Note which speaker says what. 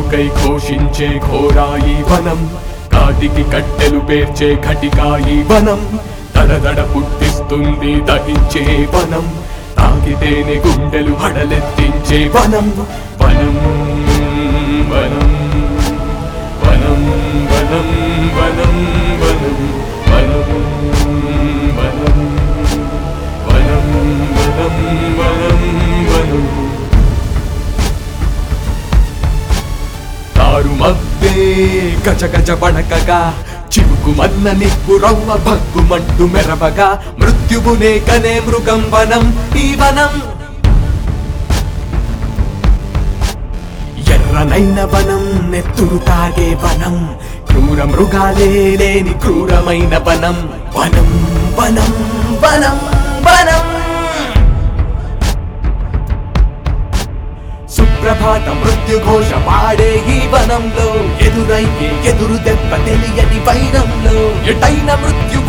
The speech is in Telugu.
Speaker 1: కొడుకై ఘోషించే ఘోరాయి వనం కాటికి కట్టెలు పేర్చే ఘటికాయి వనం దడదడ పుట్టిస్తుంది దహించే వనం తాకితేనే గుండెలు హడలెత్తించే వనం వనం వనం వనం వనం వనం వనం వనం వనం వనం వనం వనం వనం తారు మబ్బే గజ గజ వణకగా చివుకు మన్న నిప్పు రవ్వ భగ్గుమంటూ మెరవగా మృత్యువునే కనే మృగం వనం ఈ వనం ఎర్రనైన వనం నెత్తురు తాగే వనం క్రూర మృగాలే లేని క్రూరమైన వనం వనం వనం వనం వనం సుప్రభాత మృత్యు ఘోష పాడే ఈ వనంలో ఎదురయ్యే ఎదురు దెబ్బ తెలియని వైరంలో ఎటైన మృత్యు